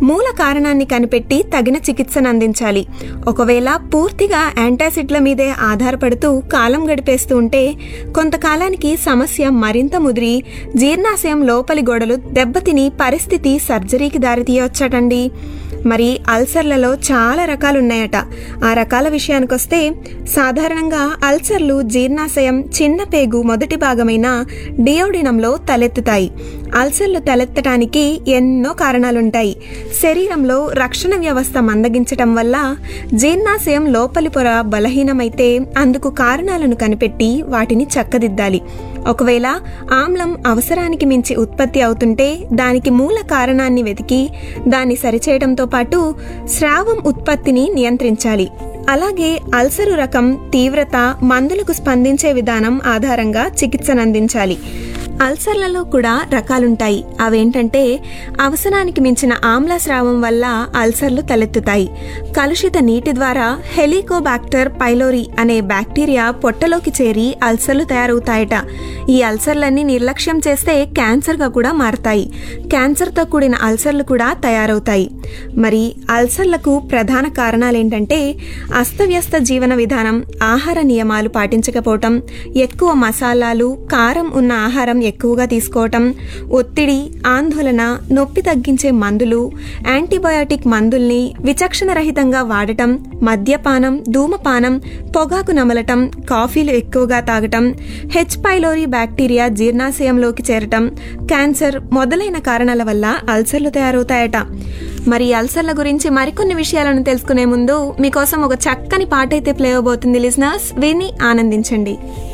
మూల కారణాన్ని కనిపెట్టి తగిన చికిత్సను అందించాలి ఒకవేళ పూర్తిగా యాంటాసిడ్ల మీదే ఆధారపడుతూ కాలం గడిపేస్తూ ఉంటే కొంతకాలానికి సమస్య మరింత ముదిరి జీర్ణాశయం లోపలి గోడలు దెబ్బతిని పరిస్థితి సర్జరీకి దారితీయవచ్చటండి మరి అల్సర్లలో చాలా రకాలున్నాయట ఆ రకాల విషయానికొస్తే సాధారణంగా అల్సర్లు జీర్ణాశయం చిన్న పేగు మొదటి భాగమైన డియోడినంలో తలెత్తుతాయి అల్సర్లు తలెత్తడానికి ఎన్నో కారణాలుంటాయి శరీరంలో రక్షణ వ్యవస్థ మందగించటం వల్ల జీర్ణాశయం లోపలి పొర బలహీనమైతే అందుకు కారణాలను కనిపెట్టి వాటిని చక్కదిద్దాలి ఒకవేళ ఆమ్లం అవసరానికి మించి ఉత్పత్తి అవుతుంటే దానికి మూల కారణాన్ని వెతికి దాన్ని సరిచేయడంతో పాటు స్రావం ఉత్పత్తిని నియంత్రించాలి అలాగే అల్సరు రకం తీవ్రత మందులకు స్పందించే విధానం ఆధారంగా చికిత్సనందించాలి అల్సర్లలో కూడా రకాలుంటాయి అవేంటంటే అవసరానికి మించిన ఆమ్ల స్రావం వల్ల అల్సర్లు తలెత్తుతాయి కలుషిత నీటి ద్వారా హెలికోబాక్టర్ పైలోరి అనే బ్యాక్టీరియా పొట్టలోకి చేరి అల్సర్లు తయారవుతాయట ఈ అల్సర్లన్నీ నిర్లక్ష్యం చేస్తే క్యాన్సర్గా కూడా మారతాయి క్యాన్సర్తో కూడిన అల్సర్లు కూడా తయారవుతాయి మరి అల్సర్లకు ప్రధాన కారణాలేంటంటే అస్తవ్యస్త జీవన విధానం ఆహార నియమాలు పాటించకపోవటం ఎక్కువ మసాలాలు కారం ఉన్న ఆహారం ఎక్కువగా తీసుకోవటం ఒత్తిడి ఆందోళన నొప్పి తగ్గించే మందులు యాంటీబయాటిక్ మందుల్ని విచక్షణ రహితంగా వాడటం మద్యపానం ధూమపానం పొగాకు నమలటం కాఫీలు ఎక్కువగా తాగటం హెచ్ పైలోరీ బ్యాక్టీరియా జీర్ణాశయంలోకి చేరటం క్యాన్సర్ మొదలైన కారణాల వల్ల అల్సర్లు తయారవుతాయట మరి ఈ అల్సర్ల గురించి మరికొన్ని విషయాలను తెలుసుకునే ముందు మీకోసం ఒక చక్కని పాట అయితే ప్లే అవబోతుంది లిజనర్స్ విని ఆనందించండి